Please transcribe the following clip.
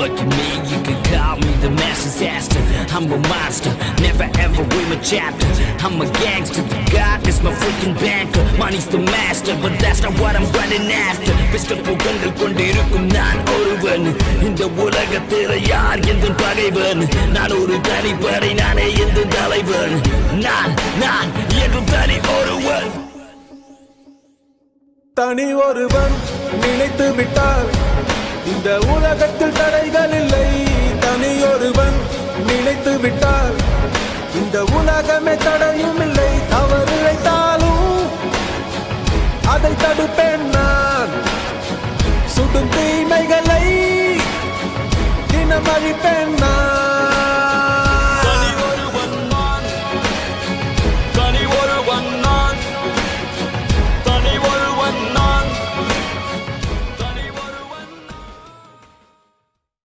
Look at me, you can call me the mass disaster. I'm a monster, never ever read my chapter. I'm a gangster, the God is my freaking banker. Money's the master, but that's not what I'm running after. Pistol புகழ்ந்து கொண்டிருக்கும் நான் ஒருவன் இந்த உலகத்தில் யார் எந்த பகைவன் நான் ஒரு தனிப்படை நானே எந்த தலைவன் நான் நான் என்று தனி ஒருவன் தனி ஒருவன் நினைத்து விட்டால் இந்த உலகத்தில் தடைகள் இல்லை தனி ஒருவன் நினைத்து விட்டால் இந்த உலகமே தடையும் இல்லை தவறு இழைத்தாலும் அதை தடுப்பேன் நான் சுடும் தீமைகளை தினம் அழிப்பேன்